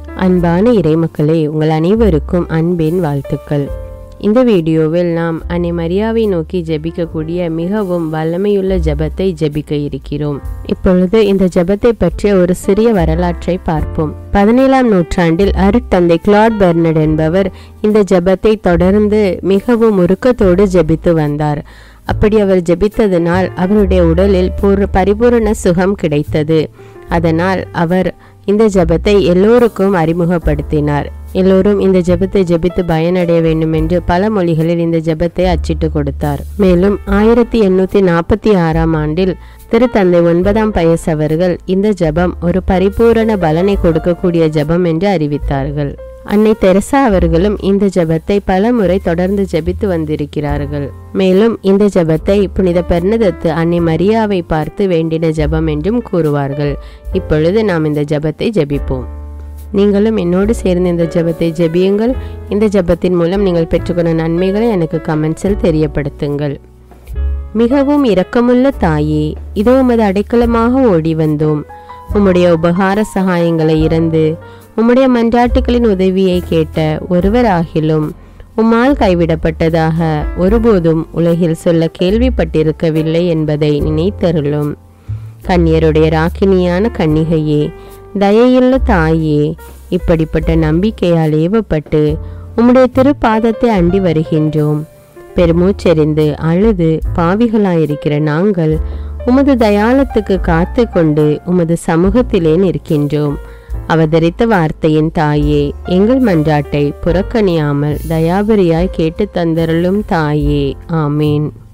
அன்பான இறைமக்களே உங்கள் அனைவருக்கும் அன்பின் வாழ்த்துக்கள் இந்த வீடியோவில் நாம் அன்னை மரியாவை நோக்கி ஜெபிக்கக்கூடிய மிகவும் வல்லமையுள்ள ஜெபத்தை ஜெபிக்க இருக்கிறோம் இப்பொழுது இந்த ஜெபத்தை பற்றிய ஒரு சிறிய வரலாற்றை பார்ப்போம் பதினேழாம் நூற்றாண்டில் அருட்தந்தை கிளாட் பெர்னட் என்பவர் இந்த ஜெபத்தை தொடர்ந்து மிகவும் உருக்கத்தோடு ஜெபித்து வந்தார் அப்படி அவர் ஜெபித்ததனால் அவருடைய உடலில் பூர் பரிபூரண சுகம் கிடைத்தது அதனால் அவர் இந்த ஜெபத்தை எல்லோருக்கும் அறிமுகப்படுத்தினார் எல்லோரும் இந்த ஜெபத்தை ஜெபித்து பயனடைய வேண்டும் என்று பல மொழிகளில் இந்த ஜெபத்தை அச்சிட்டு கொடுத்தார் மேலும் ஆயிரத்தி எண்ணூத்தி நாற்பத்தி ஆறாம் ஆண்டில் திருத்தந்தை ஒன்பதாம் பயஸ் அவர்கள் இந்த ஜெபம் ஒரு பரிபூரண பலனை கொடுக்கக்கூடிய ஜெபம் என்று அறிவித்தார்கள் அன்னை தெரசா அவர்களும் இந்த ஜெபத்தை பல முறை தொடர்ந்து ஜெபித்து வந்திருக்கிறார்கள் மேலும் இந்த ஜெபத்தை புனித பெர்னதத்து அன்னை மரியாவை பார்த்து வேண்டின ஜெபம் என்றும் கூறுவார்கள் இப்பொழுது நாம் இந்த ஜெபத்தை ஜெபிப்போம் நீங்களும் என்னோடு சேர்ந்து இந்த ஜெபத்தை ஜெபியுங்கள் இந்த ஜெபத்தின் மூலம் நீங்கள் பெற்றுக்கொண்ட நன்மைகளை எனக்கு கமெண்ட்ஸில் தெரியப்படுத்துங்கள் மிகவும் இரக்கமுள்ள தாயே இதோ உமது அடைக்கலமாக ஓடி வந்தோம் உம்முடைய உபகார சகாயங்களை இறந்து உம்முடைய மன்றாட்டுகளின் உதவியை கேட்ட ஒருவராகிலும் உம்மால் கைவிடப்பட்டதாக ஒருபோதும் உலகில் சொல்ல கேள்விப்பட்டிருக்கவில்லை என்பதை நினைத்தருளும் கன்னியருடைய ராக்கினியான கன்னிகையே தயையுள்ள தாயே இப்படிப்பட்ட நம்பிக்கையால் ஏவப்பட்டு உம்முடைய திருப்பாதத்தை அண்டி வருகின்றோம் பெருமூச்செறிந்து அழுது பாவிகளாயிருக்கிற நாங்கள் உமது தயாளத்துக்கு காத்து கொண்டு உமது சமூகத்திலே நிற்கின்றோம் அவதரித்த வார்த்தையின் தாயே எங்கள் மன்றாட்டை புறக்கணியாமல் தயாபரியாய் கேட்டு தந்தருளும் தாயே ஆமேன்